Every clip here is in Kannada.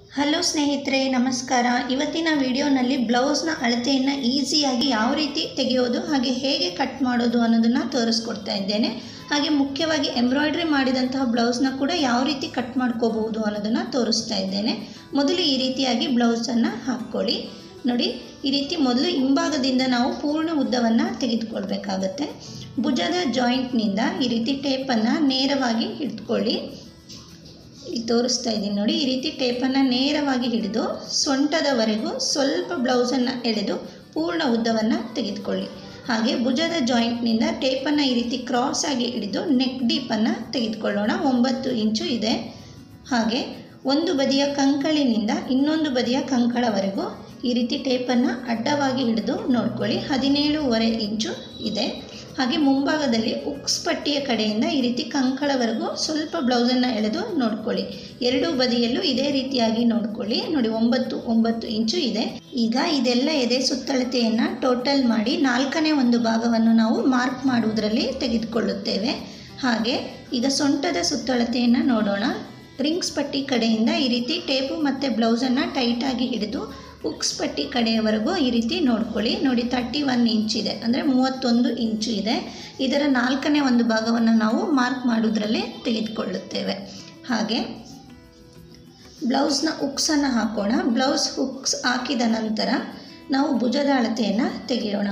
ಹಲೋ ಸ್ನೇಹಿತರೆ ನಮಸ್ಕಾರ ಇವತ್ತಿನ ವಿಡಿಯೋನಲ್ಲಿ ಬ್ಲೌಸ್ನ ಅಳತೆಯನ್ನು ಈಸಿಯಾಗಿ ಯಾವ ರೀತಿ ತೆಗೆಯೋದು ಹಾಗೆ ಹೇಗೆ ಕಟ್ ಮಾಡೋದು ಅನ್ನೋದನ್ನು ತೋರಿಸ್ಕೊಡ್ತಾ ಇದ್ದೇನೆ ಹಾಗೆ ಮುಖ್ಯವಾಗಿ ಎಂಬ್ರಾಯ್ಡ್ರಿ ಮಾಡಿದಂತಹ ಬ್ಲೌಸ್ನ ಕೂಡ ಯಾವ ರೀತಿ ಕಟ್ ಮಾಡ್ಕೋಬಹುದು ಅನ್ನೋದನ್ನು ತೋರಿಸ್ತಾ ಇದ್ದೇನೆ ಮೊದಲು ಈ ರೀತಿಯಾಗಿ ಬ್ಲೌಸನ್ನು ಹಾಕ್ಕೊಳ್ಳಿ ನೋಡಿ ಈ ರೀತಿ ಮೊದಲು ಹಿಂಭಾಗದಿಂದ ನಾವು ಪೂರ್ಣ ಉದ್ದವನ್ನು ತೆಗೆದುಕೊಳ್ಬೇಕಾಗತ್ತೆ ಭುಜದ ಜಾಯಿಂಟ್ನಿಂದ ಈ ರೀತಿ ಟೇಪನ್ನು ನೇರವಾಗಿ ಹಿಡಿದುಕೊಳ್ಳಿ ಇಲ್ಲಿ ತೋರಿಸ್ತಾ ಇದ್ದೀನಿ ನೋಡಿ ಈ ರೀತಿ ಟೇಪನ್ನು ನೇರವಾಗಿ ಹಿಡಿದು ಸೊಂಟದವರೆಗೂ ಸ್ವಲ್ಪ ಬ್ಲೌಸನ್ನು ಎಳೆದು ಪೂರ್ಣ ಉದ್ದವನ್ನು ತೆಗೆದುಕೊಳ್ಳಿ ಹಾಗೆ ಭುಜದ ಜಾಯಿಂಟ್ನಿಂದ ಟೇಪನ್ನು ಈ ರೀತಿ ಕ್ರಾಸ್ ಆಗಿ ಹಿಡಿದು ನೆಕ್ ಡೀಪನ್ನು ತೆಗೆದುಕೊಳ್ಳೋಣ ಒಂಬತ್ತು ಇಂಚು ಇದೆ ಹಾಗೆ ಒಂದು ಬದಿಯ ಕಂಕಳಿನಿಂದ ಇನ್ನೊಂದು ಬದಿಯ ಕಂಕಳವರೆಗೂ ಈ ರೀತಿ ಟೇಪನ್ನು ಅಡ್ಡವಾಗಿ ಹಿಡಿದು ನೋಡ್ಕೊಳ್ಳಿ ಹದಿನೇಳುವರೆ ಇಂಚು ಇದೆ ಹಾಗೆ ಮುಂಭಾಗದಲ್ಲಿ ಉಕ್ಸ್ ಪಟ್ಟಿಯ ಕಡೆಯಿಂದ ಈ ರೀತಿ ಕಂಕಳವರೆಗೂ ಸ್ವಲ್ಪ ಬ್ಲೌಸನ್ನು ಎಳೆದು ನೋಡ್ಕೊಳ್ಳಿ ಎರಡೂ ಬದಿಯಲ್ಲೂ ಇದೇ ರೀತಿಯಾಗಿ ನೋಡ್ಕೊಳ್ಳಿ ನೋಡಿ ಒಂಬತ್ತು ಒಂಬತ್ತು ಇಂಚು ಇದೆ ಈಗ ಇದೆಲ್ಲ ಎದೆ ಸುತ್ತಳತೆಯನ್ನು ಟೋಟಲ್ ಮಾಡಿ ನಾಲ್ಕನೇ ಒಂದು ಭಾಗವನ್ನು ನಾವು ಮಾರ್ಕ್ ಮಾಡುವುದರಲ್ಲಿ ತೆಗೆದುಕೊಳ್ಳುತ್ತೇವೆ ಹಾಗೆ ಈಗ ಸೊಂಟದ ಸುತ್ತಳತೆಯನ್ನು ನೋಡೋಣ ರಿಂಗ್ಸ್ ಪಟ್ಟಿ ಕಡೆಯಿಂದ ಈ ರೀತಿ ಟೇಪು ಮತ್ತು ಬ್ಲೌಸನ್ನು ಟೈಟಾಗಿ ಹಿಡಿದು ಉಕ್ಸ್ ಪಟ್ಟಿ ಕಡೆಯವರೆಗೂ ಈ ರೀತಿ ನೋಡ್ಕೊಳ್ಳಿ ನೋಡಿ ತರ್ಟಿ ಒನ್ ಇಂಚ್ ಇದೆ ಅಂದರೆ ಮೂವತ್ತೊಂದು ಇಂಚು ಇದೆ ಇದರ ನಾಲ್ಕನೇ ಒಂದು ಭಾಗವನ್ನು ನಾವು ಮಾರ್ಕ್ ಮಾಡೋದ್ರಲ್ಲೇ ತೆಗೆದುಕೊಳ್ಳುತ್ತೇವೆ ಹಾಗೆ ಬ್ಲೌಸ್ನ ಉಕ್ಸನ್ನು ಹಾಕೋಣ ಬ್ಲೌಸ್ ಹುಕ್ಸ್ ಹಾಕಿದ ನಂತರ ನಾವು ಭುಜದ ಅಳತೆಯನ್ನು ತೆಗೆಯೋಣ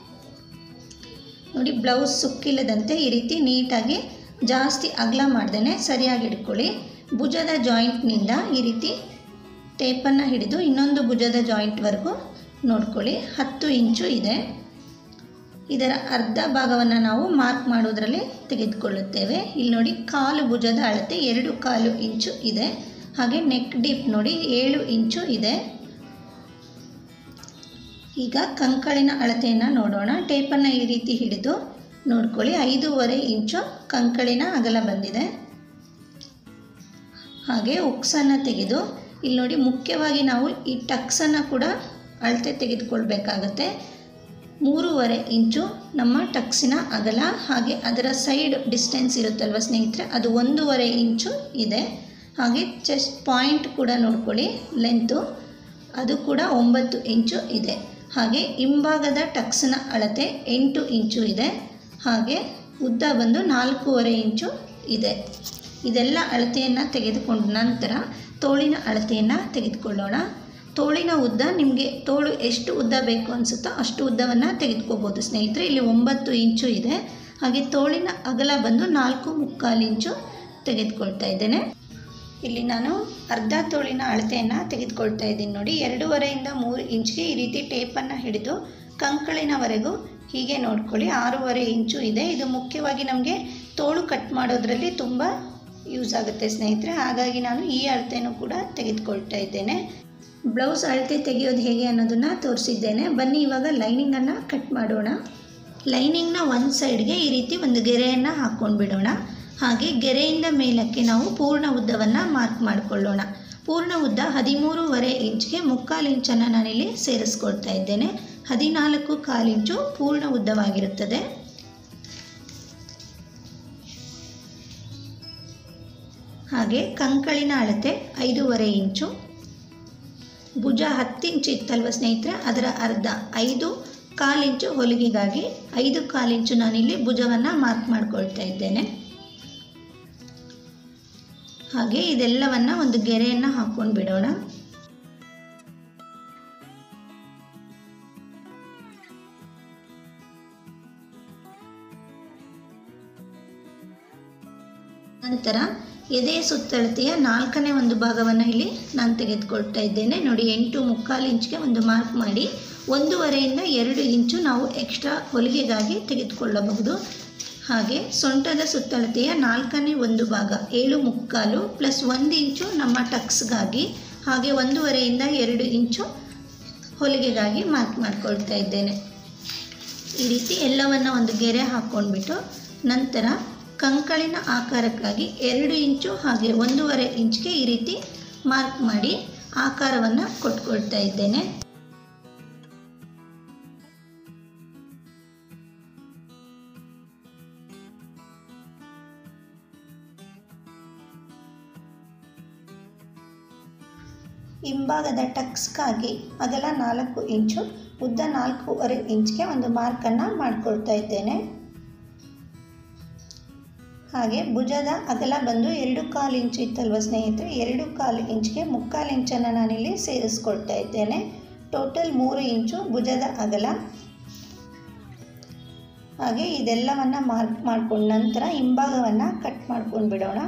ನೋಡಿ ಬ್ಲೌಸ್ ಸುಕ್ಕಿಲ್ಲದಂತೆ ಈ ರೀತಿ ನೀಟಾಗಿ ಜಾಸ್ತಿ ಅಗಲ ಮಾಡ್ದೇ ಸರಿಯಾಗಿ ಹಿಡ್ಕೊಳ್ಳಿ ಭುಜದ ಜಾಯಿಂಟ್ನಿಂದ ಈ ರೀತಿ ಟೇಪನ್ನು ಹಿಡಿದು ಇನ್ನೊಂದು ಭುಜದ ಜಾಯಿಂಟ್ವರೆಗೂ ನೋಡ್ಕೊಳ್ಳಿ ಹತ್ತು ಇಂಚು ಇದೆ ಇದರ ಅರ್ಧ ಭಾಗವನ್ನು ನಾವು ಮಾರ್ಕ್ ಮಾಡೋದ್ರಲ್ಲಿ ತೆಗೆದುಕೊಳ್ಳುತ್ತೇವೆ ಇಲ್ಲಿ ನೋಡಿ ಕಾಲು ಭುಜದ ಅಳತೆ ಎರಡು ಕಾಲು ಇಂಚು ಇದೆ ಹಾಗೆ ನೆಕ್ ಡೀಪ್ ನೋಡಿ ಏಳು ಇಂಚು ಇದೆ ಈಗ ಕಂಕಳಿನ ಅಳತೆಯನ್ನು ನೋಡೋಣ ಟೇಪನ್ನು ಈ ರೀತಿ ಹಿಡಿದು ನೋಡ್ಕೊಳ್ಳಿ ಐದೂವರೆ ಇಂಚು ಕಂಕಳಿನ ಅಗಲ ಬಂದಿದೆ ಹಾಗೆ ಉಕ್ಸನ್ನು ತೆಗೆದು ಇಲ್ಲಿ ನೋಡಿ ಮುಖ್ಯವಾಗಿ ನಾವು ಈ ಟಕ್ಸನ್ನು ಕೂಡ ಅಳತೆ ತೆಗೆದುಕೊಳ್ಬೇಕಾಗತ್ತೆ ಮೂರುವರೆ ಇಂಚು ನಮ್ಮ ಟಕ್ಸಿನ ಅಗಲ ಹಾಗೆ ಅದರ ಸೈಡ್ ಡಿಸ್ಟೆನ್ಸ್ ಇರುತ್ತಲ್ವ ಸ್ನೇಹಿತರೆ ಅದು ಒಂದೂವರೆ ಇಂಚು ಇದೆ ಹಾಗೆ ಚೆಸ್ಟ್ ಪಾಯಿಂಟ್ ಕೂಡ ನೋಡ್ಕೊಳ್ಳಿ ಲೆಂತು ಅದು ಕೂಡ ಒಂಬತ್ತು ಇಂಚು ಇದೆ ಹಾಗೆ ಹಿಂಭಾಗದ ಟಕ್ಸ್ನ ಅಳತೆ ಎಂಟು ಇಂಚು ಇದೆ ಹಾಗೆ ಉದ್ದ ಬಂದು ನಾಲ್ಕೂವರೆ ಇಂಚು ಇದೆ ಇದೆಲ್ಲ ಅಳತೆಯನ್ನು ತೆಗೆದುಕೊಂಡ ನಂತರ ತೋಳಿನ ಅಳತೆಯನ್ನು ತೆಗೆದುಕೊಳ್ಳೋಣ ತೋಳಿನ ಉದ್ದ ನಿಮಗೆ ತೋಳು ಎಷ್ಟು ಉದ್ದ ಬೇಕು ಅನಿಸುತ್ತೋ ಅಷ್ಟು ಉದ್ದವನ್ನು ತೆಗೆದುಕೋಬೋದು ಸ್ನೇಹಿತರೆ ಇಲ್ಲಿ ಒಂಬತ್ತು ಇಂಚು ಇದೆ ಹಾಗೆ ತೋಳಿನ ಅಗಲ ಬಂದು ನಾಲ್ಕು ಮುಕ್ಕಾಲು ಇಂಚು ತೆಗೆದುಕೊಳ್ತಾ ಇದ್ದೇನೆ ಇಲ್ಲಿ ನಾನು ಅರ್ಧ ತೋಳಿನ ಅಳತೆಯನ್ನು ತೆಗೆದುಕೊಳ್ತಾ ಇದ್ದೀನಿ ನೋಡಿ ಎರಡೂವರೆಯಿಂದ ಮೂರು ಇಂಚ್ಗೆ ಈ ರೀತಿ ಟೇಪನ್ನು ಹಿಡಿದು ಕಂಕಳಿನವರೆಗೂ ಹೀಗೆ ನೋಡ್ಕೊಳ್ಳಿ ಆರೂವರೆ ಇಂಚು ಇದೆ ಇದು ಮುಖ್ಯವಾಗಿ ನಮಗೆ ತೋಳು ಕಟ್ ಮಾಡೋದ್ರಲ್ಲಿ ತುಂಬ ಯೂಸ್ ಆಗುತ್ತೆ ಸ್ನೇಹಿತರೆ ಹಾಗಾಗಿ ನಾನು ಈ ಅಳತೆನೂ ಕೂಡ ತೆಗೆದುಕೊಳ್ತಾ ಇದ್ದೇನೆ ಬ್ಲೌಸ್ ಅಳತೆ ತೆಗೆಯೋದು ಹೇಗೆ ಅನ್ನೋದನ್ನು ತೋರಿಸಿದ್ದೇನೆ ಬನ್ನಿ ಇವಾಗ ಲೈನಿಂಗನ್ನು ಕಟ್ ಮಾಡೋಣ ಲೈನಿಂಗ್ನ ಒಂದು ಸೈಡ್ಗೆ ಈ ರೀತಿ ಒಂದು ಗೆರೆಯನ್ನು ಹಾಕ್ಕೊಂಡು ಬಿಡೋಣ ಹಾಗೆ ಗೆರೆಯಿಂದ ಮೇಲಕ್ಕೆ ನಾವು ಪೂರ್ಣ ಉದ್ದವನ್ನು ಮಾರ್ಕ್ ಮಾಡಿಕೊಳ್ಳೋಣ ಪೂರ್ಣ ಉದ್ದ ಹದಿಮೂರುವರೆ ಇಂಚ್ಗೆ ಮುಕ್ಕಾಲು ಇಂಚನ್ನು ನಾನಿಲ್ಲಿ ಸೇರಿಸ್ಕೊಳ್ತಾ ಇದ್ದೇನೆ ಹದಿನಾಲ್ಕು ಕಾಲು ಇಂಚು ಪೂರ್ಣ ಉದ್ದವಾಗಿರುತ್ತದೆ ಹಾಗೆ ಕಂಕಳಿನ ಅಳತೆ ಐದೂವರೆ ಇಂಚು ಭುಜ ಹತ್ತು ಇಂಚು ಇತ್ತಲ್ವ ಸ್ನೇಹಿತರೆ ಅದರ ಅರ್ಧ ಐದು ಕಾಲಿಂಚು ಹೊಲಿಗೆಗಾಗಿ ಐದು ಕಾಲಿಂಚು ನಾನಿಲ್ಲಿ ಭುಜವನ್ನು ಮಾರ್ಕ್ ಮಾಡ್ಕೊಳ್ತಾ ಇದ್ದೇನೆ ಹಾಗೆ ಇದೆಲ್ಲವನ್ನು ಒಂದು ಗೆರೆಯನ್ನು ಹಾಕ್ಕೊಂಡು ಬಿಡೋಣ ನಂತರ ಎದೆಯ ಸುತ್ತಳತೆಯ ನಾಲ್ಕನೇ ಒಂದು ಭಾಗವನ್ನು ಇಲ್ಲಿ ನಾನು ತೆಗೆದುಕೊಳ್ತಾ ಇದ್ದೇನೆ ನೋಡಿ ಎಂಟು ಮುಕ್ಕಾಲು ಇಂಚ್ಗೆ ಒಂದು ಮಾರ್ಕ್ ಮಾಡಿ ಒಂದೂವರೆಯಿಂದ ಎರಡು ಇಂಚು ನಾವು ಎಕ್ಸ್ಟ್ರಾ ಹೊಲಿಗೆಗಾಗಿ ತೆಗೆದುಕೊಳ್ಳಬಹುದು ಹಾಗೆ ಸೊಂಟದ ಸುತ್ತಳತೆಯ ನಾಲ್ಕನೇ ಒಂದು ಭಾಗ ಏಳು ಮುಕ್ಕಾಲು ಪ್ಲಸ್ ಒಂದು ಇಂಚು ನಮ್ಮ ಟಕ್ಸ್ಗಾಗಿ ಹಾಗೆ ಒಂದೂವರೆಯಿಂದ ಎರಡು ಇಂಚು ಹೊಲಿಗೆಗಾಗಿ ಮಾರ್ಕ್ ಮಾಡ್ಕೊಳ್ತಾ ಇದ್ದೇನೆ ಈ ರೀತಿ ಎಲ್ಲವನ್ನು ಒಂದು ಗೆರೆ ಹಾಕ್ಕೊಂಡ್ಬಿಟ್ಟು ನಂತರ ಕಂಕಳಿನ ಆಕಾರಕ್ಕಾಗಿ ಎರಡು ಇಂಚು ಹಾಗೆ ಒಂದೂವರೆ ಇಂಚ್ಗೆ ಈ ರೀತಿ ಮಾರ್ಕ್ ಮಾಡಿ ಆಕಾರವನ್ನು ಕೊಟ್ಕೊಳ್ತಾ ಇದ್ದೇನೆ ಹಿಂಭಾಗದ ಟಕ್ಸ್ಗಾಗಿ ಅಗಲ ನಾಲ್ಕು ಇಂಚು ಉದ್ದ ನಾಲ್ಕೂವರೆ ಇಂಚ್ಗೆ ಒಂದು ಮಾರ್ಕನ್ನು ಮಾಡ್ಕೊಳ್ತಾ ಇದ್ದೇನೆ ಹಾಗೆ ಭುಜದ ಅಗಲ ಬಂದು ಎರಡು ಕಾಲು ಇಂಚು ಇತ್ತಲ್ವ ಸ್ನೇಹಿತರೆ ಎರಡು ಕಾಲು ಇಂಚ್ಗೆ ಮುಕ್ಕಾಲು ಇಂಚನ್ನು ನಾನಿಲ್ಲಿ ಸೇರಿಸ್ಕೊಳ್ತಾ ಇದ್ದೇನೆ ಟೋಟಲ್ ಮೂರು ಇಂಚು ಭುಜದ ಅಗಲ ಹಾಗೆ ಇದೆಲ್ಲವನ್ನು ಮಾರ್ಕ್ ಮಾಡ್ಕೊಂಡ ನಂತರ ಹಿಂಭಾಗವನ್ನು ಕಟ್ ಮಾಡ್ಕೊಂಡು ಬಿಡೋಣ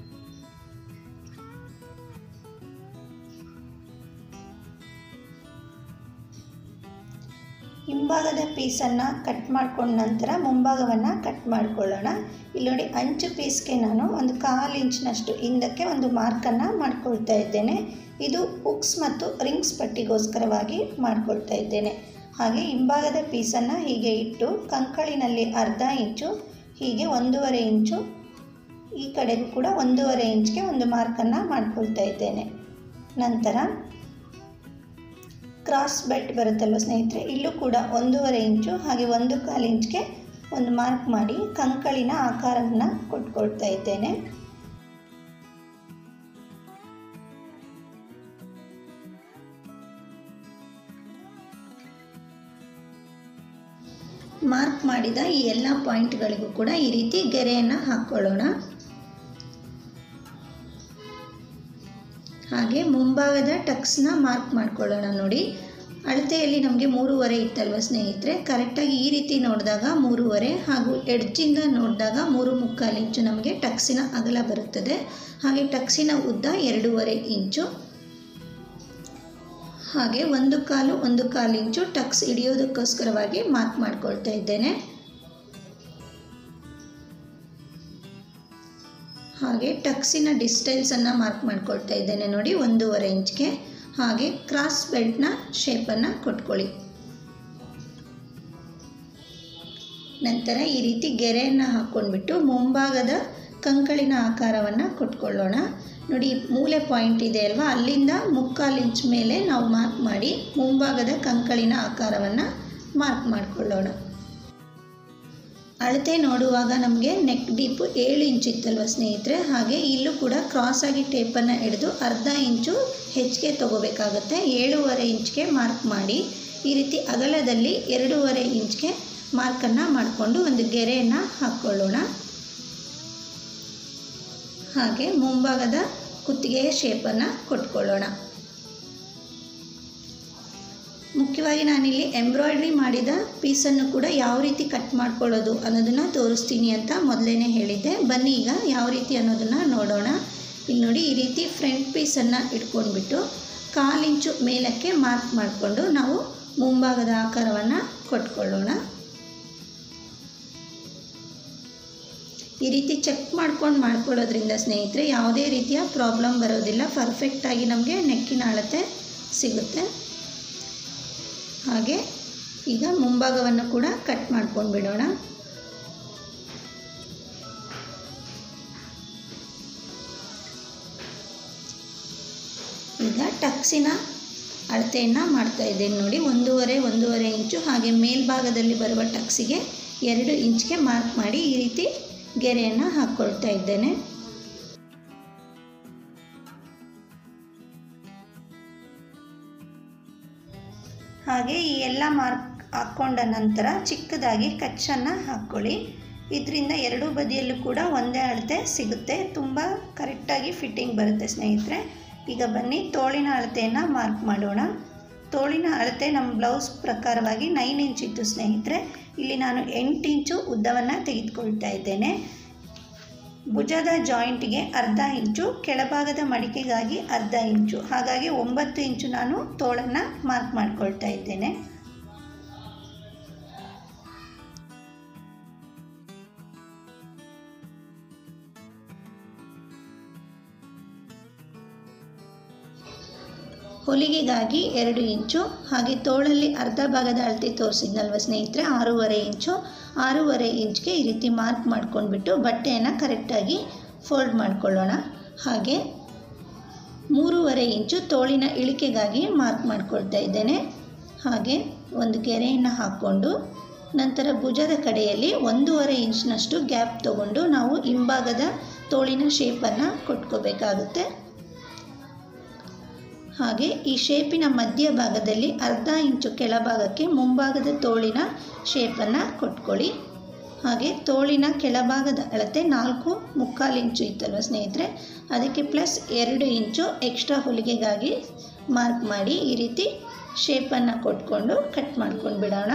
ಹಿಂಭಾಗದ ಪೀಸನ್ನು ಕಟ್ ಮಾಡ್ಕೊಂಡ ನಂತರ ಮುಂಭಾಗವನ್ನು ಕಟ್ ಮಾಡ್ಕೊಳ್ಳೋಣ ಇಲ್ಲಿ ನೋಡಿ ಅಂಚು ಪೀಸ್ಗೆ ನಾನು ಒಂದು ಕಾಲು ಇಂಚಿನಷ್ಟು ಹಿಂದಕ್ಕೆ ಒಂದು ಮಾರ್ಕನ್ನು ಮಾಡ್ಕೊಳ್ತಾ ಇದ್ದೇನೆ ಇದು ಉಕ್ಸ್ ಮತ್ತು ರಿಂಗ್ಸ್ ಪಟ್ಟಿಗೋಸ್ಕರವಾಗಿ ಮಾಡ್ಕೊಳ್ತಾ ಇದ್ದೇನೆ ಹಾಗೆ ಹಿಂಭಾಗದ ಪೀಸನ್ನು ಹೀಗೆ ಇಟ್ಟು ಕಂಕಳಿನಲ್ಲಿ ಅರ್ಧ ಇಂಚು ಹೀಗೆ ಒಂದೂವರೆ ಇಂಚು ಈ ಕಡೆಗೂ ಕೂಡ ಒಂದೂವರೆ ಇಂಚ್ಗೆ ಒಂದು ಮಾರ್ಕನ್ನು ಮಾಡ್ಕೊಳ್ತಾ ಇದ್ದೇನೆ ನಂತರ ಕ್ರಾಸ್ ಬೆಲ್ಟ್ ಬರುತ್ತಲ್ವ ಸ್ನೇಹಿತರೆ ಇಲ್ಲೂ ಕೂಡ ಒಂದೂವರೆ ಇಂಚು ಹಾಗೆ ಒಂದು ಕಾಲು ಇಂಚ್ಗೆ ಒಂದು ಮಾರ್ಕ್ ಮಾಡಿ ಕಂಕಳಿನ ಆಕಾರವನ್ನು ಕೊಟ್ಕೊಳ್ತಾ ಇದ್ದೇನೆ ಮಾರ್ಕ್ ಮಾಡಿದ ಈ ಎಲ್ಲ ಪಾಯಿಂಟ್ಗಳಿಗೂ ಕೂಡ ಈ ರೀತಿ ಗೆರೆಯನ್ನು ಹಾಕ್ಕೊಳ್ಳೋಣ ಹಾಗೆ ಮುಂಭಾಗದ ಟಕ್ಸ್ನ ಮಾರ್ಕ್ ಮಾಡ್ಕೊಳ್ಳೋಣ ನೋಡಿ ಅಳತೆಯಲ್ಲಿ ನಮಗೆ ಮೂರುವರೆ ಇತ್ತಲ್ವ ಸ್ನೇಹಿತರೆ ಕರೆಕ್ಟಾಗಿ ಈ ರೀತಿ ನೋಡಿದಾಗ ಮೂರುವರೆ ಹಾಗೂ ಎಡ್ಜಿಂದ ನೋಡಿದಾಗ ಮೂರು ಮುಕ್ಕಾಲು ಇಂಚು ನಮಗೆ ಟಕ್ಸಿನ ಅಗಲ ಬರುತ್ತದೆ ಹಾಗೆ ಟಕ್ಸಿನ ಉದ್ದ ಎರಡೂವರೆ ಇಂಚು ಹಾಗೆ ಒಂದು ಕಾಲು ಒಂದು ಕಾಲು ಇಂಚು ಟಕ್ಸ್ ಹಿಡಿಯೋದಕ್ಕೋಸ್ಕರವಾಗಿ ಮಾರ್ಕ್ ಮಾಡ್ಕೊಳ್ತಾ ಇದ್ದೇನೆ ಹಾಗೆ ಟಕ್ಸಿನ ಡಿಸ್ಟೈಲ್ಸನ್ನು ಮಾರ್ಕ್ ಮಾಡ್ಕೊಳ್ತಾ ಇದ್ದೇನೆ ನೋಡಿ ಒಂದೂವರೆ ಇಂಚ್ಗೆ ಹಾಗೆ ಕ್ರಾಸ್ ಬೆಲ್ಟ್ನ ಶೇಪನ್ನು ಕೊಟ್ಕೊಳ್ಳಿ ನಂತರ ಈ ರೀತಿ ಗೆರೆಯನ್ನು ಹಾಕ್ಕೊಂಡ್ಬಿಟ್ಟು ಮುಂಭಾಗದ ಕಂಕಳಿನ ಆಕಾರವನ್ನು ಕೊಟ್ಕೊಳ್ಳೋಣ ನೋಡಿ ಮೂಲೆ ಪಾಯಿಂಟ್ ಇದೆ ಅಲ್ವಾ ಅಲ್ಲಿಂದ ಮುಕ್ಕಾಲು ಇಂಚ್ ಮೇಲೆ ನಾವು ಮಾರ್ಕ್ ಮಾಡಿ ಮುಂಭಾಗದ ಕಂಕಳಿನ ಆಕಾರವನ್ನು ಮಾರ್ಕ್ ಮಾಡಿಕೊಳ್ಳೋಣ ಅಳತೆ ನೋಡುವಾಗ ನಮಗೆ ನೆಕ್ ಡೀಪು ಏಳು ಇಂಚು ಇತ್ತಲ್ವ ಸ್ನೇಹಿತರೆ ಹಾಗೆ ಇಲ್ಲೂ ಕೂಡ ಕ್ರಾಸಾಗಿ ಟೇಪನ್ನು ಹಿಡಿದು ಅರ್ಧ ಇಂಚು ಹೆಚ್ಚಿಗೆ ತೊಗೋಬೇಕಾಗುತ್ತೆ ಏಳೂವರೆ ಇಂಚ್ಗೆ ಮಾರ್ಕ್ ಮಾಡಿ ಈ ರೀತಿ ಅಗಲದಲ್ಲಿ ಎರಡೂವರೆ ಇಂಚ್ಗೆ ಮಾರ್ಕನ್ನು ಮಾಡಿಕೊಂಡು ಒಂದು ಗೆರೆಯನ್ನು ಹಾಕ್ಕೊಳ್ಳೋಣ ಹಾಗೆ ಮುಂಭಾಗದ ಕುತ್ತಿಗೆಯ ಶೇಪನ್ನು ಕೊಟ್ಕೊಳ್ಳೋಣ ಮುಖ್ಯವಾಗಿ ನಾನಿಲ್ಲಿ ಎಂಬ್ರಾಯ್ಡ್ರಿ ಮಾಡಿದ ಪೀಸನ್ನು ಕೂಡ ಯಾವ ರೀತಿ ಕಟ್ ಮಾಡ್ಕೊಳ್ಳೋದು ಅನ್ನೋದನ್ನು ತೋರಿಸ್ತೀನಿ ಅಂತ ಮೊದಲೇ ಹೇಳಿದ್ದೆ ಬನ್ನಿ ಈಗ ಯಾವ ರೀತಿ ಅನ್ನೋದನ್ನು ನೋಡೋಣ ಇಲ್ಲಿ ನೋಡಿ ಈ ರೀತಿ ಫ್ರಂಟ್ ಪೀಸನ್ನು ಇಟ್ಕೊಂಡ್ಬಿಟ್ಟು ಕಾಲಿಂಚು ಮೇಲಕ್ಕೆ ಮಾರ್ಕ್ ಮಾಡಿಕೊಂಡು ನಾವು ಮುಂಭಾಗದ ಆಕಾರವನ್ನು ಕೊಟ್ಕೊಳ್ಳೋಣ ಈ ರೀತಿ ಚೆಕ್ ಮಾಡ್ಕೊಂಡು ಮಾಡ್ಕೊಳ್ಳೋದ್ರಿಂದ ಸ್ನೇಹಿತರೆ ಯಾವುದೇ ರೀತಿಯ ಪ್ರಾಬ್ಲಮ್ ಬರೋದಿಲ್ಲ ಪರ್ಫೆಕ್ಟಾಗಿ ನಮಗೆ ನೆಕ್ಕಿನ ಅಳತೆ ಸಿಗುತ್ತೆ ಹಾಗೆ ಈಗ ಮುಂಭಾಗವನ್ನು ಕೂಡ ಕಟ್ ಮಾಡ್ಕೊಂಡು ಬಿಡೋಣ ಈಗ ಟಕ್ಸಿನ ಅಳತೆಯನ್ನು ಮಾಡ್ತಾ ಇದ್ದೇನೆ ನೋಡಿ ಒಂದೂವರೆ ಒಂದೂವರೆ ಇಂಚು ಹಾಗೆ ಮೇಲ್ಭಾಗದಲ್ಲಿ ಬರುವ ಟಕ್ಸಿಗೆ ಎರಡು ಇಂಚ್ಗೆ ಮಾರ್ಕ್ ಮಾಡಿ ಈ ರೀತಿ ಗೆರೆಯನ್ನು ಹಾಕ್ಕೊಳ್ತಾ ಇದ್ದೇನೆ ಹಾಗೆ ಈ ಎಲ್ಲ ಮಾರ್ಕ್ ಹಾಕ್ಕೊಂಡ ನಂತರ ಚಿಕ್ಕದಾಗಿ ಕಚ್ಚನ್ನು ಹಾಕ್ಕೊಳ್ಳಿ ಇದರಿಂದ ಎರಡೂ ಬದಿಯಲ್ಲೂ ಕೂಡ ಒಂದೇ ಅಳತೆ ಸಿಗುತ್ತೆ ತುಂಬ ಕರೆಕ್ಟಾಗಿ ಫಿಟ್ಟಿಂಗ್ ಬರುತ್ತೆ ಸ್ನೇಹಿತರೆ ಈಗ ಬನ್ನಿ ತೋಳಿನ ಅಳತೆಯನ್ನು ಮಾರ್ಕ್ ಮಾಡೋಣ ತೋಳಿನ ಅಳತೆ ನಮ್ಮ ಬ್ಲೌಸ್ ಪ್ರಕಾರವಾಗಿ ನೈನ್ ಇಂಚ್ ಇತ್ತು ಸ್ನೇಹಿತರೆ ಇಲ್ಲಿ ನಾನು ಎಂಟು ಇಂಚು ಉದ್ದವನ್ನು ತೆಗೆದುಕೊಳ್ತಾ ಇದ್ದೇನೆ ಭುಜದ ಜಾಯಿಂಟ್ಗೆ ಅರ್ಧ ಇಂಚು ಕೆಳಭಾಗದ ಮಡಿಕೆಗಾಗಿ ಅರ್ಧ ಇಂಚು ಹಾಗಾಗಿ ಒಂಬತ್ತು ಇಂಚು ನಾನು ತೋಳನ್ನು ಮಾರ್ಕ್ ಮಾಡ್ಕೊಳ್ತಾ ಇದ್ದೇನೆ ಹೊಲಿಗೆಗಾಗಿ ಎರಡು ಇಂಚು ಹಾಗೆ ತೋಳಲ್ಲಿ ಅರ್ಧ ಭಾಗದ ಅಳತೆ ತೋರಿಸಿದ್ನಲ್ವ ಸ್ನೇಹಿತರೆ ಆರೂವರೆ ಇಂಚು ಆರೂವರೆ ಇಂಚ್ಗೆ ಈ ರೀತಿ ಮಾರ್ಕ್ ಮಾಡ್ಕೊಂಡ್ಬಿಟ್ಟು ಬಟ್ಟೆಯನ್ನು ಕರೆಕ್ಟಾಗಿ ಫೋಲ್ಡ್ ಮಾಡ್ಕೊಳ್ಳೋಣ ಹಾಗೆ ಮೂರುವರೆ ಇಂಚು ತೋಳಿನ ಇಳಿಕೆಗಾಗಿ ಮಾರ್ಕ್ ಮಾಡ್ಕೊಳ್ತಾ ಇದ್ದೇನೆ ಹಾಗೆ ಒಂದು ಗೆರೆಯನ್ನು ಹಾಕ್ಕೊಂಡು ನಂತರ ಭುಜದ ಕಡೆಯಲ್ಲಿ ಒಂದೂವರೆ ಇಂಚ್ನಷ್ಟು ಗ್ಯಾಪ್ ತಗೊಂಡು ನಾವು ಹಿಂಭಾಗದ ತೋಳಿನ ಶೇಪನ್ನು ಕೊಟ್ಕೋಬೇಕಾಗುತ್ತೆ ಹಾಗೆ ಈ ಶೇಪಿನ ಮಧ್ಯಭಾಗದಲ್ಲಿ ಅರ್ಧ ಇಂಚು ಕೆಳಭಾಗಕ್ಕೆ ಮುಂಭಾಗದ ತೋಳಿನ ಶೇಪನ್ನು ಕೊಟ್ಕೊಳ್ಳಿ ಹಾಗೆ ತೋಳಿನ ಕೆಳಭಾಗದ ಅಳತೆ ನಾಲ್ಕು ಮುಕ್ಕಾಲು ಇಂಚು ಇತ್ತಲ್ವ ಸ್ನೇಹಿತರೆ ಅದಕ್ಕೆ ಪ್ಲಸ್ ಎರಡು ಇಂಚು ಎಕ್ಸ್ಟ್ರಾ ಹೊಲಿಗೆಗಾಗಿ ಮಾರ್ಕ್ ಮಾಡಿ ಈ ರೀತಿ ಶೇಪನ್ನು ಕೊಟ್ಕೊಂಡು ಕಟ್ ಮಾಡ್ಕೊಂಡು ಬಿಡೋಣ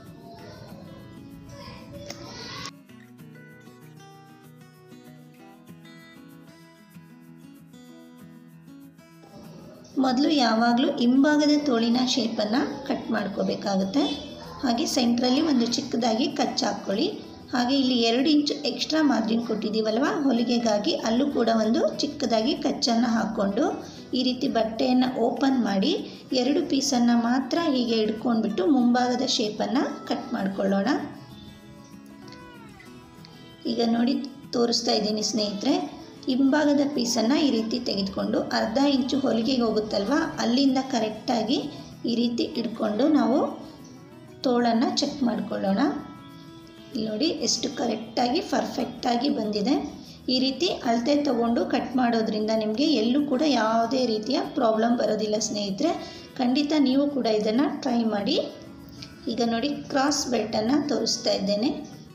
ಮೊದಲು ಯಾವಾಗಲೂ ಹಿಂಭಾಗದ ತೋಳಿನ ಶೇಪನ್ನು ಕಟ್ ಮಾಡ್ಕೋಬೇಕಾಗುತ್ತೆ ಹಾಗೆ ಸೆಂಟ್ರಲ್ಲಿ ಒಂದು ಚಿಕ್ಕದಾಗಿ ಕಚ್ ಹಾಕ್ಕೊಳ್ಳಿ ಹಾಗೆ ಇಲ್ಲಿ ಎರಡು ಇಂಚು ಎಕ್ಸ್ಟ್ರಾ ಮಾರ್ಜಿನ್ ಕೊಟ್ಟಿದ್ದೀವಲ್ವ ಹೊಲಿಗೆಗಾಗಿ ಅಲ್ಲೂ ಕೂಡ ಒಂದು ಚಿಕ್ಕದಾಗಿ ಕಚ್ಚನ್ನು ಹಾಕ್ಕೊಂಡು ಈ ರೀತಿ ಬಟ್ಟೆಯನ್ನು ಓಪನ್ ಮಾಡಿ ಎರಡು ಪೀಸನ್ನು ಮಾತ್ರ ಹೀಗೆ ಹಿಡ್ಕೊಂಡ್ಬಿಟ್ಟು ಮುಂಭಾಗದ ಶೇಪನ್ನು ಕಟ್ ಮಾಡ್ಕೊಳ್ಳೋಣ ಈಗ ನೋಡಿ ತೋರಿಸ್ತಾ ಇದ್ದೀನಿ ಸ್ನೇಹಿತರೆ ಹಿಂಭಾಗದ ಪೀಸನ್ನು ಈ ರೀತಿ ತೆಗೆದುಕೊಂಡು ಅರ್ಧ ಇಂಚು ಹೊಲಿಗೆಗೆ ಹೋಗುತ್ತಲ್ವ ಅಲ್ಲಿಂದ ಕರೆಕ್ಟಾಗಿ ಈ ರೀತಿ ಇಟ್ಕೊಂಡು ನಾವು ತೋಳನ್ನು ಚೆಕ್ ಮಾಡ್ಕೊಳ್ಳೋಣ ಇಲ್ಲಿ ನೋಡಿ ಎಷ್ಟು ಕರೆಕ್ಟಾಗಿ ಪರ್ಫೆಕ್ಟಾಗಿ ಬಂದಿದೆ ಈ ರೀತಿ ಅಳತೆ ತಗೊಂಡು ಕಟ್ ಮಾಡೋದ್ರಿಂದ ನಿಮಗೆ ಎಲ್ಲೂ ಕೂಡ ಯಾವುದೇ ರೀತಿಯ ಪ್ರಾಬ್ಲಮ್ ಬರೋದಿಲ್ಲ ಸ್ನೇಹಿತರೆ ಖಂಡಿತ ನೀವು ಕೂಡ ಇದನ್ನು ಟ್ರೈ ಮಾಡಿ ಈಗ ನೋಡಿ ಕ್ರಾಸ್ ಬೆಲ್ಟನ್ನು ತೋರಿಸ್ತಾ ಇದ್ದೇನೆ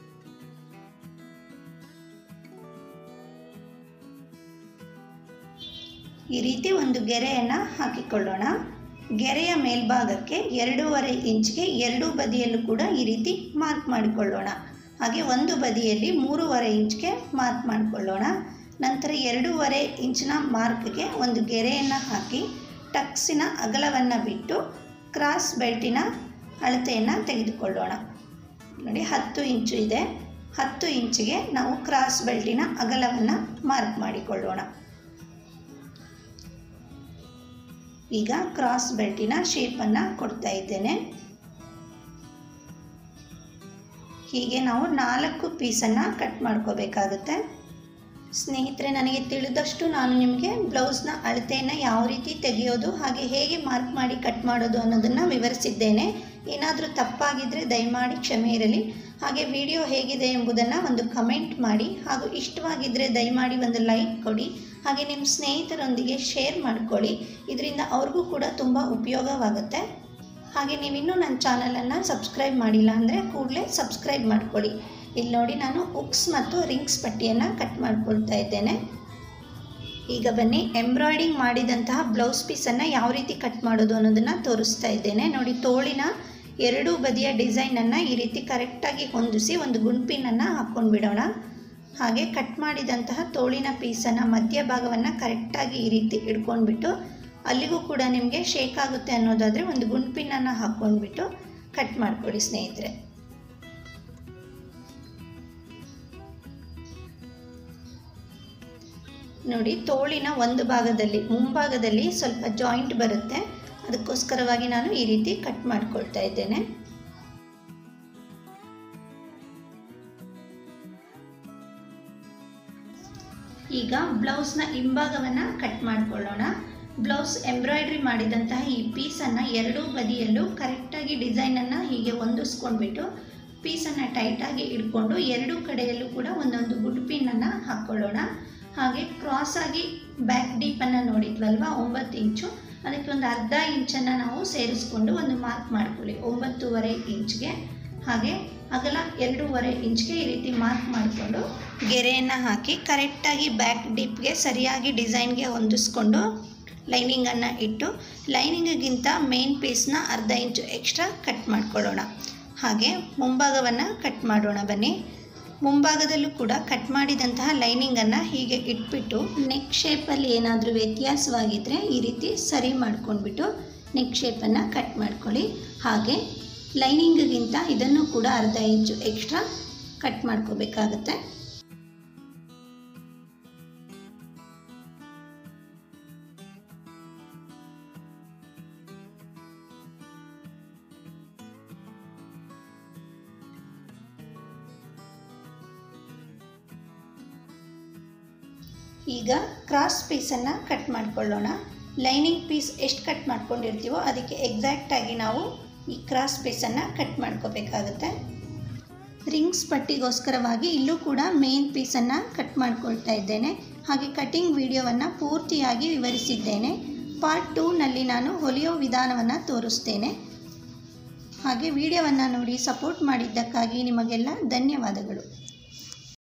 ಈ ರೀತಿ ಒಂದು ಗೆರೆಯನ್ನು ಹಾಕಿಕೊಳ್ಳೋಣ ಗೆರೆಯ ಮೇಲ್ಭಾಗಕ್ಕೆ ಎರಡೂವರೆ ಇಂಚ್ಗೆ ಎರಡೂ ಬದಿಯಲ್ಲೂ ಕೂಡ ಈ ರೀತಿ ಮಾರ್ಕ್ ಮಾಡಿಕೊಳ್ಳೋಣ ಹಾಗೆ ಒಂದು ಬದಿಯಲ್ಲಿ ಮೂರುವರೆ ಇಂಚ್ಗೆ ಮಾರ್ಕ್ ಮಾಡಿಕೊಳ್ಳೋಣ ನಂತರ ಎರಡೂವರೆ ಇಂಚಿನ ಮಾರ್ಕ್ಗೆ ಒಂದು ಗೆರೆಯನ್ನು ಹಾಕಿ ಟಕ್ಸಿನ ಅಗಲವನ್ನು ಬಿಟ್ಟು ಕ್ರಾಸ್ ಬೆಲ್ಟಿನ ಅಳತೆಯನ್ನು ತೆಗೆದುಕೊಳ್ಳೋಣ ನೋಡಿ ಹತ್ತು ಇಂಚು ಇದೆ ಹತ್ತು ಇಂಚಿಗೆ ನಾವು ಕ್ರಾಸ್ ಬೆಲ್ಟಿನ ಅಗಲವನ್ನು ಮಾರ್ಕ್ ಮಾಡಿಕೊಳ್ಳೋಣ ಈಗ ಕ್ರಾಸ್ ಬೆಲ್ಟಿನ ಶೇಪನ್ನು ಕೊಡ್ತಾ ಇದ್ದೇನೆ ಹೀಗೆ ನಾವು ನಾಲ್ಕು ಪೀಸನ್ನು ಕಟ್ ಮಾಡ್ಕೋಬೇಕಾಗುತ್ತೆ ಸ್ನೇಹಿತರೆ ನನಗೆ ತಿಳಿದಷ್ಟು ನಾನು ನಿಮಗೆ ಬ್ಲೌಸ್ನ ಅಳತೆಯನ್ನು ಯಾವ ರೀತಿ ತೆಗೆಯೋದು ಹಾಗೆ ಹೇಗೆ ಮಾರ್ಕ್ ಮಾಡಿ ಕಟ್ ಮಾಡೋದು ಅನ್ನೋದನ್ನು ವಿವರಿಸಿದ್ದೇನೆ ಏನಾದರೂ ತಪ್ಪಾಗಿದ್ದರೆ ದಯಮಾಡಿ ಕ್ಷಮೆ ಇರಲಿ ಹಾಗೆ ವಿಡಿಯೋ ಹೇಗಿದೆ ಎಂಬುದನ್ನು ಒಂದು ಕಮೆಂಟ್ ಮಾಡಿ ಹಾಗೂ ಇಷ್ಟವಾಗಿದ್ದರೆ ದಯಮಾಡಿ ಒಂದು ಲೈಕ್ ಕೊಡಿ ಹಾಗೆ ನಿಮ್ಮ ಸ್ನೇಹಿತರೊಂದಿಗೆ ಶೇರ್ ಮಾಡ್ಕೊಳ್ಳಿ ಇದರಿಂದ ಅವ್ರಿಗೂ ಕೂಡ ತುಂಬ ಉಪಯೋಗವಾಗುತ್ತೆ ಹಾಗೆ ನೀವಿನ್ನೂ ನನ್ನ ಚಾನಲನ್ನು ಸಬ್ಸ್ಕ್ರೈಬ್ ಮಾಡಿಲ್ಲ ಅಂದರೆ ಕೂಡಲೇ ಸಬ್ಸ್ಕ್ರೈಬ್ ಮಾಡ್ಕೊಳ್ಳಿ ಇಲ್ಲಿ ನೋಡಿ ನಾನು ಉಕ್ಸ್ ಮತ್ತು ರಿಂಗ್ಸ್ ಪಟ್ಟಿಯನ್ನು ಕಟ್ ಮಾಡ್ಕೊಳ್ತಾ ಇದ್ದೇನೆ ಈಗ ಬನ್ನಿ ಎಂಬ್ರಾಯ್ಡಿಂಗ್ ಮಾಡಿದಂತಹ ಬ್ಲೌಸ್ ಪೀಸನ್ನು ಯಾವ ರೀತಿ ಕಟ್ ಮಾಡೋದು ಅನ್ನೋದನ್ನು ತೋರಿಸ್ತಾ ಇದ್ದೇನೆ ನೋಡಿ ತೋಳಿನ ಎರಡೂ ಬದಿಯ ಡಿಸೈನನ್ನು ಈ ರೀತಿ ಕರೆಕ್ಟಾಗಿ ಹೊಂದಿಸಿ ಒಂದು ಗುಂಪಿನನ್ನು ಹಾಕ್ಕೊಂಡು ಬಿಡೋಣ ಹಾಗೆ ಕಟ್ ಮಾಡಿದಂತಹ ತೋಳಿನ ಪೀಸನ್ನು ಮಧ್ಯಭಾಗವನ್ನು ಕರೆಕ್ಟಾಗಿ ಈ ರೀತಿ ಹಿಡ್ಕೊಂಡ್ಬಿಟ್ಟು ಅಲ್ಲಿಗೂ ಕೂಡ ನಿಮಗೆ ಶೇಕ್ ಆಗುತ್ತೆ ಅನ್ನೋದಾದರೆ ಒಂದು ಗುಂಪಿನನ್ನು ಹಾಕ್ಕೊಂಡ್ಬಿಟ್ಟು ಕಟ್ ಮಾಡ್ಕೊಳ್ಳಿ ಸ್ನೇಹಿತರೆ ನೋಡಿ ತೋಳಿನ ಒಂದು ಭಾಗದಲ್ಲಿ ಮುಂಭಾಗದಲ್ಲಿ ಸ್ವಲ್ಪ ಜಾಯಿಂಟ್ ಬರುತ್ತೆ ಅದಕ್ಕೋಸ್ಕರವಾಗಿ ನಾನು ಈ ರೀತಿ ಕಟ್ ಮಾಡ್ಕೊಳ್ತಾ ಇದ್ದೇನೆ ಈಗ ಬ್ಲೌಸ್ನ ಹಿಂಭಾಗವನ್ನು ಕಟ್ ಮಾಡಿಕೊಳ್ಳೋಣ ಬ್ಲೌಸ್ ಎಂಬ್ರಾಯ್ಡ್ರಿ ಮಾಡಿದಂತಹ ಈ ಪೀಸನ್ನು ಎರಡೂ ಬದಿಯಲ್ಲೂ ಕರೆಕ್ಟಾಗಿ ಡಿಸೈನನ್ನು ಹೀಗೆ ಹೊಂದಿಸ್ಕೊಂಡ್ಬಿಟ್ಟು ಪೀಸನ್ನು ಟೈಟಾಗಿ ಇಟ್ಕೊಂಡು ಎರಡೂ ಕಡೆಯಲ್ಲೂ ಕೂಡ ಒಂದೊಂದು ಗುಡ್ಪಿನನ್ನು ಹಾಕ್ಕೊಳ್ಳೋಣ ಹಾಗೆ ಕ್ರಾಸಾಗಿ ಬ್ಯಾಕ್ ಡೀಪನ್ನು ನೋಡಿದ್ವಲ್ವ ಒಂಬತ್ತು ಇಂಚು ಅದಕ್ಕೆ ಒಂದು ಅರ್ಧ ಇಂಚನ್ನು ನಾವು ಸೇರಿಸ್ಕೊಂಡು ಒಂದು ಮಾರ್ಕ್ ಮಾಡ್ಕೊಳ್ಳಿ ಒಂಬತ್ತೂವರೆ ಇಂಚ್ಗೆ ಹಾಗೆ ಅಗಲ ಎರಡೂವರೆ ಇಂಚ್ಗೆ ಈ ರೀತಿ ಮಾರ್ಕ್ ಮಾಡಿಕೊಂಡು ಗೆರೆಯನ್ನು ಹಾಕಿ ಕರೆಕ್ಟಾಗಿ ಬ್ಯಾಕ್ ಡೀಪ್ಗೆ ಸರಿಯಾಗಿ ಡಿಸೈನ್ಗೆ ಹೊಂದಿಸ್ಕೊಂಡು ಲೈನಿಂಗನ್ನು ಇಟ್ಟು ಲೈನಿಂಗಿಗಿಂತ ಮೇನ್ ಪೀಸ್ನ ಅರ್ಧ ಇಂಚು ಎಕ್ಸ್ಟ್ರಾ ಕಟ್ ಮಾಡ್ಕೊಳ್ಳೋಣ ಹಾಗೆ ಮುಂಭಾಗವನ್ನು ಕಟ್ ಮಾಡೋಣ ಬನ್ನಿ ಮುಂಭಾಗದಲ್ಲೂ ಕೂಡ ಕಟ್ ಮಾಡಿದಂತಹ ಲೈನಿಂಗನ್ನು ಹೀಗೆ ಇಟ್ಬಿಟ್ಟು ನೆಕ್ ಶೇಪಲ್ಲಿ ಏನಾದರೂ ವ್ಯತ್ಯಾಸವಾಗಿದ್ದರೆ ಈ ರೀತಿ ಸರಿ ಮಾಡ್ಕೊಂಡ್ಬಿಟ್ಟು ನೆಕ್ ಶೇಪನ್ನು ಕಟ್ ಮಾಡ್ಕೊಳ್ಳಿ ಹಾಗೆ ಲೈನಿಂಗಿಗಿಂತ ಇದನ್ನು ಕೂಡ ಅರ್ಧ ಇಂಚು ಎಕ್ಸ್ಟ್ರಾ ಕಟ್ ಮಾಡ್ಕೋಬೇಕಾಗುತ್ತೆ ಈಗ ಕ್ರಾಸ್ ಪೀಸನ್ನು ಕಟ್ ಮಾಡ್ಕೊಳ್ಳೋಣ ಲೈನಿಂಗ್ ಪೀಸ್ ಎಷ್ಟು ಕಟ್ ಮಾಡ್ಕೊಂಡಿರ್ತೀವೋ ಅದಕ್ಕೆ ಎಕ್ಸಾಕ್ಟಾಗಿ ನಾವು ಈ ಕ್ರಾಸ್ ಪೀಸನ್ನು ಕಟ್ ಮಾಡ್ಕೋಬೇಕಾಗುತ್ತೆ ರಿಂಗ್ಸ್ ಪಟ್ಟಿಗೋಸ್ಕರವಾಗಿ ಇಲ್ಲೂ ಕೂಡ ಮೇನ್ ಪೀಸನ್ನು ಕಟ್ ಮಾಡ್ಕೊಳ್ತಾ ಇದ್ದೇನೆ ಹಾಗೆ ಕಟಿಂಗ್ ವಿಡಿಯೋವನ್ನು ಪೂರ್ತಿಯಾಗಿ ವಿವರಿಸಿದ್ದೇನೆ ಪಾರ್ಟ್ ಟೂನಲ್ಲಿ ನಾನು ಹೊಲಿಯೋ ವಿಧಾನವನ್ನು ತೋರಿಸ್ತೇನೆ ಹಾಗೆ ವಿಡಿಯೋವನ್ನು ನೋಡಿ ಸಪೋರ್ಟ್ ಮಾಡಿದ್ದಕ್ಕಾಗಿ ನಿಮಗೆಲ್ಲ ಧನ್ಯವಾದಗಳು